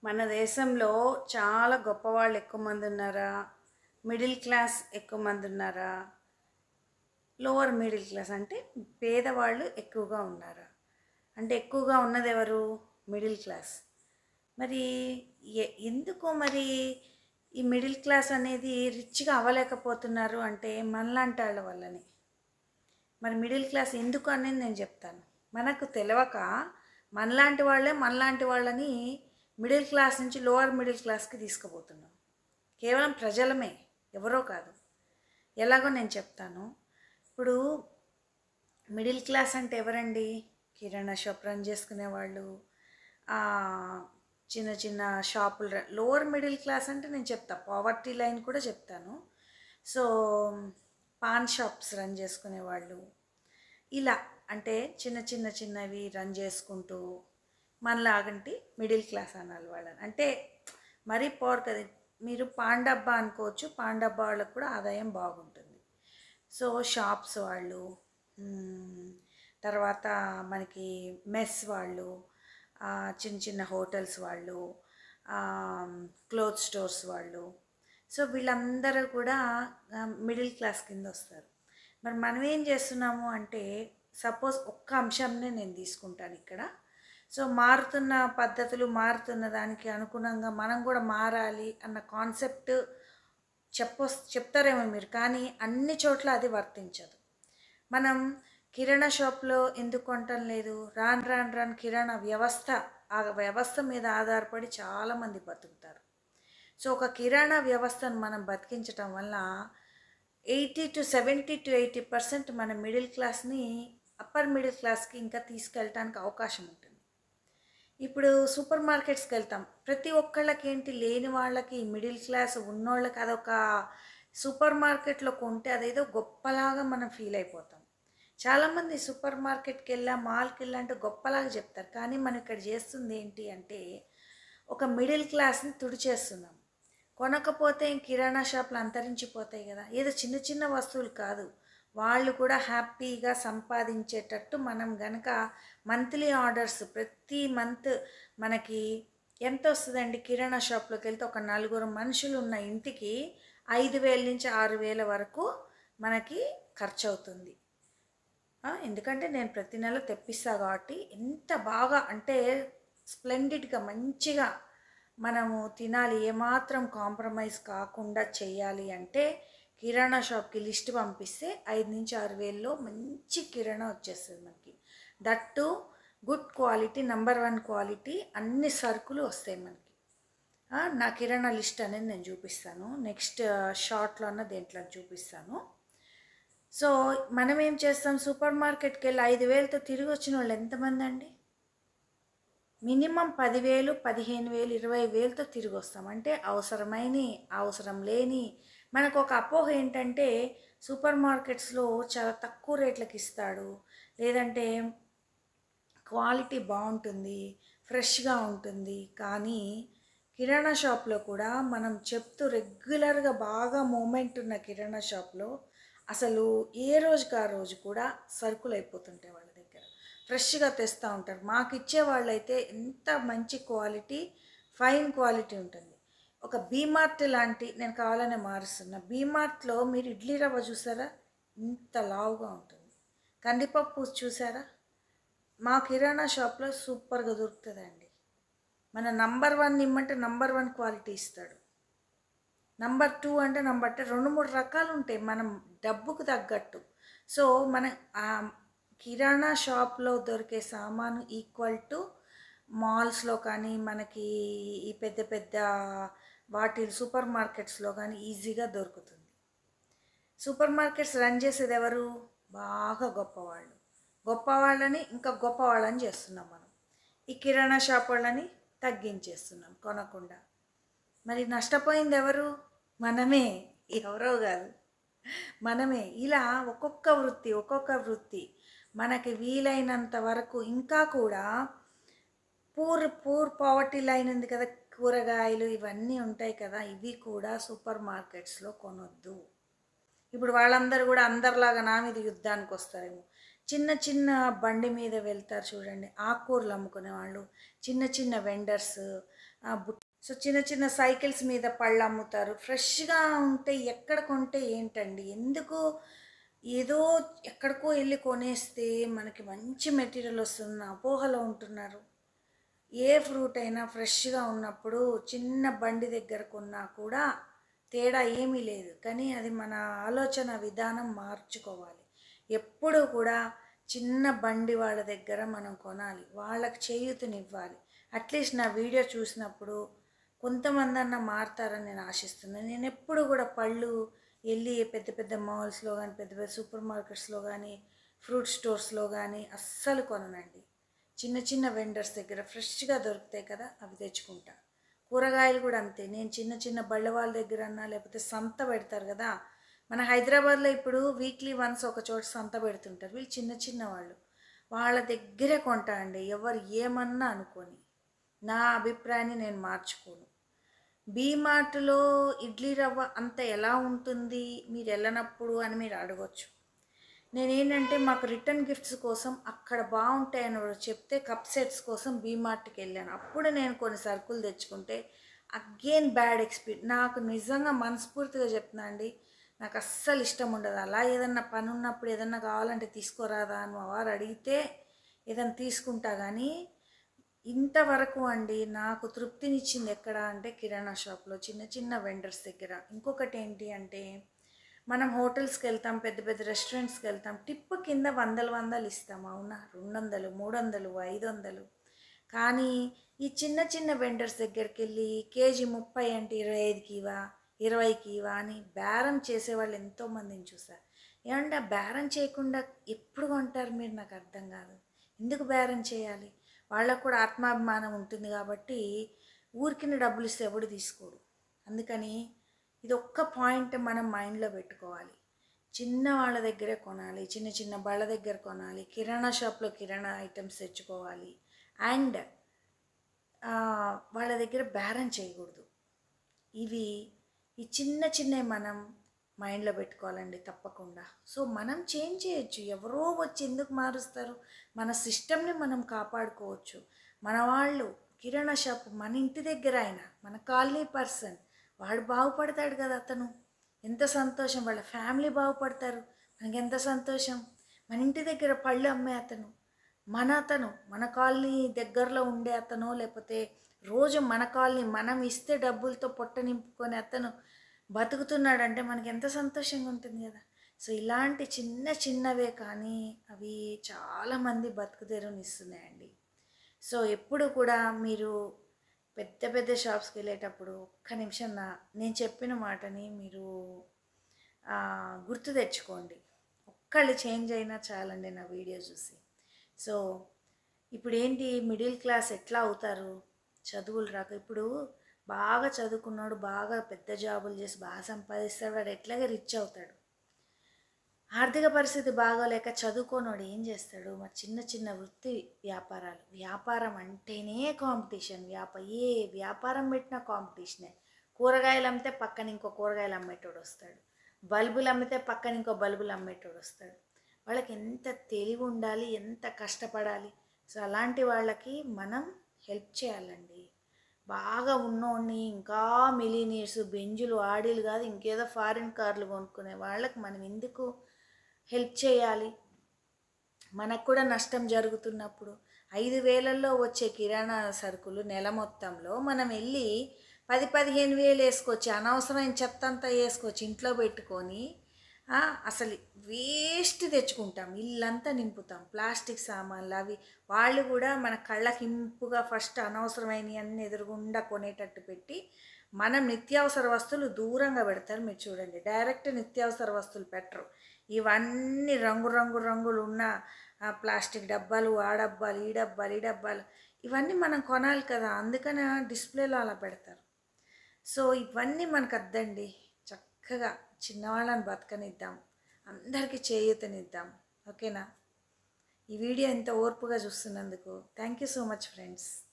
మన దేశంలో చాలా గొప్పవాళ్ళు ఎక్కువ మంది ఉన్నారా మిడిల్ క్లాస్ ఎక్కువ మంది ఉన్నారా లోవర్ మిడిల్ క్లాస్ అంటే పేదవాళ్ళు ఎక్కువగా ఉన్నారా అంటే ఎక్కువగా ఉన్నది ఎవరు మిడిల్ క్లాస్ మరి ఎ- ఎందుకు మరి ఈ మిడిల్ క్లాస్ అనేది రిచ్గా అవ్వలేకపోతున్నారు అంటే మనలాంటి వాళ్ళ వల్లనే మరి మిడిల్ క్లాస్ ఎందుకు అనేది నేను చెప్తాను మనకు తెలియక మనలాంటి వాళ్ళే మనలాంటి వాళ్ళని మిడిల్ క్లాస్ నుంచి లోవర్ మిడిల్ క్లాస్కి తీసుకుపోతున్నాం కేవలం ప్రజలమే ఎవరో కాదు ఎలాగో నేను చెప్తాను ఇప్పుడు మిడిల్ క్లాస్ అంటే ఎవరండి కిరాణా షాప్ రన్ చేసుకునే వాళ్ళు ఆ, చిన్న చిన్న షాపులు రన్ లోవర్ మిడిల్ క్లాస్ అంటే నేను చెప్తా పావర్టీ లైన్ కూడా చెప్తాను సో పాన్ షాప్స్ రన్ చేసుకునే వాళ్ళు ఇలా అంటే చిన్న చిన్న చిన్నవి రన్ చేసుకుంటూ మనలాగంటి మిడిల్ క్లాస్ అనాలి వాళ్ళని అంటే మరీ పవర్ కదా మీరు పాండబ్బా అనుకోవచ్చు పాండబ్బా వాళ్ళకు కూడా ఆదాయం బాగుంటుంది సో షాప్స్ వాళ్ళు మ్మ్, తర్వాత మనకి మెస్ వాళ్ళు ఆ, చిన్న చిన్న హోటల్స్ వాళ్ళు క్లోత్ స్టోర్స్ వాళ్ళు సో వీళ్ళందరూ కూడా మిడిల్ క్లాస్ కింద వస్తారు మరి మనం ఏం చేస్తున్నాము అంటే సపోజ్ ఒక్క అంశంనే నేను తీసుకుంటాను ఇక్కడ సో మారుతున్న పద్ధతులు మారుతున్న దానికి అనుగుణంగా మనం కూడా మారాలి అన్న కాన్సెప్ట్ చెప్ప చెప్తారేమో మీరు కానీ అన్ని చోట్ల అది వర్తించదు మనం కిరాణా షాప్లో ఎందుకు కొనటం లేదు రాను రాను రాను కిరాణా వ్యవస్థ ఆ వ్యవస్థ మీద ఆధారపడి చాలామంది బతుకుతారు సో ఒక కిరాణా వ్యవస్థను మనం బతికించటం వల్ల eighty to seventy to eighty percent మన మిడిల్ క్లాస్ని అప్పర్ మిడిల్ క్లాస్కి ఇంకా తీసుకెళ్ళటానికి అవకాశం ఉంటుంది ఇప్పుడు సూపర్ మార్కెట్స్కి వెళ్తాం ప్రతి ఒక్కళ్ళకి ఏంటి లేని వాళ్ళకి మిడిల్ క్లాస్ ఉన్నోళ్ళకి అదొక సూపర్ మార్కెట్లో కొంటే అదేదో గొప్పలాగా మనం ఫీల్ అయిపోతాం చాలామంది సూపర్ మార్కెట్కి వెళ్ళా మాల్కి వెళ్ళా అంటే గొప్పలాగా చెప్తారు కానీ మనం ఇక్కడ చేస్తుంది ఏంటి అంటే ఒక మిడిల్ క్లాస్ని తుడిచేస్తున్నాం కొనకపోతే ఇంక కిరాణా షాపులు అంతరించిపోతాయి కదా ఏదో చిన్న చిన్న వస్తువులు కాదు వాళ్ళు కూడా హ్యాపీగా సంపాదించేటట్టు మనం గనక మంత్లీ ఆర్డర్స్ ప్రతి మంత్ మనకి ఎంత వస్తుందండి కిరాణా షాప్లోకి వెళ్తే ఒక నలుగురు మనుషులు ఉన్న ఇంటికి ఐదు వేల నుంచి ఆరు వేల వరకు మనకి ఖర్చు అవుతుంది ఆ, ఎందుకంటే నేను ప్రతి నెల తెప్పిస్తా కాబట్టి ఎంత బాగా అంటే స్ప్లెండిడ్గా మంచిగా మనము తినాలి ఏమాత్రం కాంప్రమైజ్ కాకుండా చేయాలి అంటే కిరాణా షాప్కి లిస్ట్ పంపిస్తే ఐదు నుంచి ఆరు వేల్లో మంచి కిరాణా వచ్చేస్తుంది మనకి that good quality number one quality అన్ని సరుకులు వస్తాయి మనకి ఆ, నా కిరాణా లిస్ట్ అనేది నేను చూపిస్తాను నెక్స్ట్ షార్ట్లో అన్న దేంట్లో చూపిస్తాను సో మనం ఏం చేస్తాం సూపర్ మార్కెట్కి వెళ్ళి ఐదు వేలతో తిరిగి వచ్చిన వాళ్ళు ఎంతమంది అండి మినిమం పదివేలు పదిహేను వేలు ఇరవై వేలతో తిరిగి వస్తాం అంటే అవసరమైన అవసరం లేని మనకు ఒక అపోహ ఏంటంటే సూపర్ మార్కెట్స్లో చాలా తక్కువ రేట్లకు ఇస్తాడు లేదంటే క్వాలిటీ బాగుంటుంది ఫ్రెష్గా ఉంటుంది కానీ కిరాణా షాప్లో కూడా మనం చెప్తూ రెగ్యులర్గా బాగా మూమెంట్ ఉన్న కిరాణా షాప్లో అసలు ఏ రోజుకి ఆ రోజు కూడా సరుకులు అయిపోతుంటాయి వాళ్ళ దగ్గర ఫ్రెష్గా తెస్తూ ఉంటారు మాకు ఇచ్చే వాళ్ళైతే ఎంత మంచి క్వాలిటీ ఫైన్ క్వాలిటీ ఉంటుంది ఒక బీమార్ట్ లాంటి నేను కావాలనే మారుస్తున్నా బీమార్ట్లో మీరు ఇడ్లీ రవ్వ చూసారా ఇంత లావుగా ఉంటుంది కందిపప్పు చూసారా మా కిరాణా షాప్లో సూపర్గా దొరుకుతుందండి మన నంబర్ వన్ ఇమ్మంటే నంబర్ వన్ క్వాలిటీ ఇస్తాడు నంబర్ టూ అంటే నంబర్ టూ రెండు మూడు రకాలు ఉంటాయి మనం డబ్బుకు తగ్గట్టు సో మన ఆ కిరాణా షాప్లో దొరికే సామాను ఈక్వల్ టు మాల్స్లో కానీ మనకి ఈ పెద్ద పెద్ద వాటి సూపర్ మార్కెట్స్లో కానీ ఈజీగా దొరుకుతుంది సూపర్ మార్కెట్స్ రన్ చేసేది ఎవరు బాగా గొప్పవాళ్ళు గొప్పవాళ్ళని ఇంకా గొప్పవాళ్ళని చేస్తున్నాం మనం ఈ కిరాణా షాప్ వాళ్ళని తగ్గించేస్తున్నాం కొనకుండా మరి నష్టపోయింది ఎవరు మనమే ఎవరో కాదు మనమే ఇలా ఒక్కొక్క వృత్తి ఒక్కొక్క వృత్తి మనకి వీలైనంత వరకు ఇంకా కూడా పూర్ పూర్ పావర్టీ లైన్ ఉంది కదా కూరగాయలు ఇవన్నీ ఉంటాయి కదా ఇవి కూడా సూపర్ మార్కెట్స్లో కొనొద్దు ఇప్పుడు వాళ్ళందరూ కూడా అందరిలాగా నా మీద యుద్ధానికి వస్తారేమో చిన్న చిన్న బండి మీద వెళ్తారు చూడండి ఆకుకూరలు అమ్ముకునే వాళ్ళు చిన్న చిన్న వెండర్స్ ఆ బుట్ సో చిన్న చిన్న సైకిల్స్ మీద పళ్ళు అమ్ముతారు ఫ్రెష్గా ఉంటే ఎక్కడ కొంటే ఏంటండి ఎందుకు ఏదో ఎక్కడికో వెళ్ళి కొనేస్తే మనకి మంచి మెటీరియల్ వస్తుంది అపోహలో ఉంటున్నారు ఏ ఫ్రూట్ అయినా ఫ్రెష్గా ఉన్నప్పుడు చిన్న బండి దగ్గర కొన్నా కూడా తేడా ఏమీ లేదు కానీ అది మన ఆలోచన విధానం మార్చుకోవాలి ఎప్పుడూ కూడా చిన్న బండి వాళ్ళ దగ్గర మనం కొనాలి వాళ్ళకి చేయూతనివ్వాలి అట్లీస్ట్ నా వీడియో చూసినప్పుడు కొంతమంది అన్న మారుతారని నేను ఆశిస్తున్నాను నేను ఎప్పుడు కూడా పళ్ళు వెళ్ళి పెద్ద పెద్ద మాల్స్లో కానీ పెద్ద పెద్ద సూపర్ మార్కెట్స్లో కానీ ఫ్రూట్ స్టోర్స్లో కానీ అస్సలు కొననండి చిన్న చిన్న వెండర్స్ దగ్గర ఫ్రెష్గా దొరుకుతాయి కదా అవి తెచ్చుకుంటా కూరగాయలు కూడా అంతే నేను చిన్న చిన్న బళ్ళ వాళ్ళ దగ్గర అన్నా లేకపోతే సంత పెడతారు కదా మన హైదరాబాద్లో ఇప్పుడు వీక్లీ వన్స్ ఒక చోట సంత పెడుతుంటారు వీళ్ళు చిన్న చిన్న వాళ్ళు వాళ్ళ దగ్గరే కొంటా అండి ఎవరు ఏమన్నా అనుకొని నా అభిప్రాయాన్ని నేను మార్చుకోను బీమార్ట్లో ఇడ్లీ రవ్వ అంత ఎలా ఉంటుంది మీరు వెళ్ళనప్పుడు అని మీరు అడగొచ్చు నేనేంటంటే మాకు రిటర్న్ గిఫ్ట్స్ కోసం అక్కడ బాగుంటాయని ఎవరో చెప్తే కప్ సెట్స్ కోసం బీమార్ట్కి వెళ్ళాను అప్పుడు నేను కొన్ని సరుకులు తెచ్చుకుంటే అగైన్ బ్యాడ్ ఎక్స్పీరియన్స్ నాకు నిజంగా మనస్ఫూర్తిగా చెప్తున్నా అండి నాకు అస్సలు ఇష్టం ఉండదు అలా ఏదన్నా పని ఉన్నప్పుడు ఏదన్నా కావాలంటే తీసుకోరాదా అని మా వారు అడిగితే ఏదైనా తీసుకుంటా కానీ ఇంతవరకు అండి నాకు తృప్తినిచ్చింది ఎక్కడ అంటే కిరాణా షాప్లో చిన్న చిన్న వెండర్స్ దగ్గర ఇంకొకటి ఏంటి అంటే మనం హోటల్స్కి వెళ్తాం పెద్ద పెద్ద రెస్టారెంట్స్కి వెళ్తాం టిప్ కింద వందలు వందలు ఇస్తాం అవునా రెండు వందలు మూడు వందలు ఐదు వందలు కానీ ఈ చిన్న చిన్న వెండర్స్ దగ్గరికి వెళ్ళి కేజీ ముప్పై అంటే ఇరవై ఐదుకి ఇవా ఇరవైకి ఇవా అని బేరం చేసేవాళ్ళు ఎంతోమందిని చూసా ఏమంటే ఆ బేరం చేయకుండా ఎప్పుడు కొంటారు మీరు నాకు అర్థం కాదు ఎందుకు బేరం చేయాలి వాళ్ళకు కూడా ఆత్మాభిమానం ఉంటుంది కాబట్టి ఊరికిన డబ్బులు ఇస్తే ఎవడు తీసుకోడు అందుకని ఇది ఒక్క పాయింట్ మనం మైండ్లో పెట్టుకోవాలి చిన్న వాళ్ళ దగ్గరే కొనాలి చిన్న చిన్న బళ్ళ దగ్గర కొనాలి కిరాణా షాప్లో కిరాణా ఐటమ్స్ తెచ్చుకోవాలి అండ్ వాళ్ళ దగ్గర బేరం చేయకూడదు ఇవి ఈ చిన్న చిన్నవి మనం మైండ్లో పెట్టుకోవాలండి తప్పకుండా సో మనం చేంజ్ చేయొచ్చు ఎవరో వచ్చి ఎందుకు మారుస్తారు మన సిస్టమ్ని మనం కాపాడుకోవచ్చు మన వాళ్ళు కిరాణా షాప్ మన ఇంటి దగ్గర ఆయన మన కాలనీ పర్సన్ వాడు బాగుపడతాడు కదా అతను ఎంత సంతోషం వాళ్ళ ఫ్యామిలీ బాగుపడతారు మనకి ఎంత సంతోషం మన ఇంటి దగ్గర పళ్ళు అమ్మే అతను మన అతను మన కాలనీ దగ్గరలో ఉండే అతను లేకపోతే రోజు మన కాలనీ మనం ఇస్తే డబ్బులతో పొట్ట నింపుకొని అతను బతుకుతున్నాడంటే మనకి ఎంత సంతోషంగా ఉంటుంది కదా సో ఇలాంటి చిన్న చిన్నవే కానీ అవి చాలామంది బతుకుదెరువునిస్తున్నాయండి సో ఎప్పుడు కూడా మీరు పెద్ద పెద్ద షాప్స్కి వెళ్ళేటప్పుడు ఒక్క నిమిషం నా నేను చెప్పిన మాటని మీరు ఆ, గుర్తు తెచ్చుకోండి ఒక్కళ్ళు చేంజ్ అయినా చాలండి నా వీడియో చూసి సో ఇప్పుడు ఏంటి మిడిల్ క్లాస్ ఎట్లా అవుతారు చదువులు రాక ఇప్పుడు బాగా చదువుకున్నాడు బాగా పెద్ద జాబులు చేసి బాగా సంపాదిస్తాడు వాడు ఎట్లాగే రిచ్ అవుతాడు ఆర్థిక పరిస్థితి బాగోలేక చదువుకోనోడు ఏం చేస్తాడు మరి చిన్న చిన్న వృత్తి వ్యాపారాలు వ్యాపారం అంటేనే కాంపిటీషన్ వ్యాప ఏ వ్యాపారం పెట్టినా కాంపిటీషనే కూరగాయలు అమ్మితే పక్కన ఇంకో కూరగాయలు అమ్మేటోడు వస్తాడు బల్బులు అమ్మితే పక్కన ఇంకో బల్బులు అమ్మేటోడు వస్తాడు వాళ్ళకి ఎంత తెలివి ఉండాలి ఎంత కష్టపడాలి సో అలాంటి వాళ్ళకి మనం హెల్ప్ చేయాలండి బాగా ఉన్నోడిని ఇంకా మిలీనియర్స్ బెంజులు ఆడీలు కాదు ఇంకేదో ఫారిన్ కార్లు కొనుక్కునే వాళ్ళకి మనం ఎందుకు హెల్ప్ చేయాలి మనకు కూడా నష్టం జరుగుతున్నప్పుడు ఐదు వేలల్లో వచ్చే కిరాణా సరుకులు నెల మొత్తంలో మనం వెళ్ళి పది పదిహేను వేలు వేసుకోవచ్చు అనవసరమైన చెత్త అంతా వేసుకోవచ్చు ఇంట్లో పెట్టుకొని ఆ, అసలు వేస్ట్ తెచ్చుకుంటాం ఇల్లంతా నింపుతాం ప్లాస్టిక్ సామాన్లు అవి వాళ్ళు కూడా మన కళ్ళకి ఇంపుగా ఫస్ట్ అనవసరమైనవి అన్ని ఎదురుగుండా కొనేటట్టు పెట్టి మనం నిత్యావసర వస్తువులు దూరంగా పెడతారు మీరు చూడండి డైరెక్ట్ నిత్యావసర వస్తువులు పెట్టరు ఇవన్నీ రంగు రంగు రంగులు ఉన్న ఆ ప్లాస్టిక్ డబ్బాలు ఆ డబ్బాలు ఈ డబ్బాలు ఈ డబ్బాలు ఇవన్నీ మనం కొనాలి కదా అందుకని డిస్ప్లేలో అలా పెడతారు సో ఇవన్నీ మనకు అద్దండి చక్కగా చిన్నవాళ్ళని బతకనిద్దాం అందరికీ చేయూతనిద్దాం ఓకేనా ఈ వీడియో ఇంత ఓర్పుగా చూస్తున్నందుకు thank you so much friends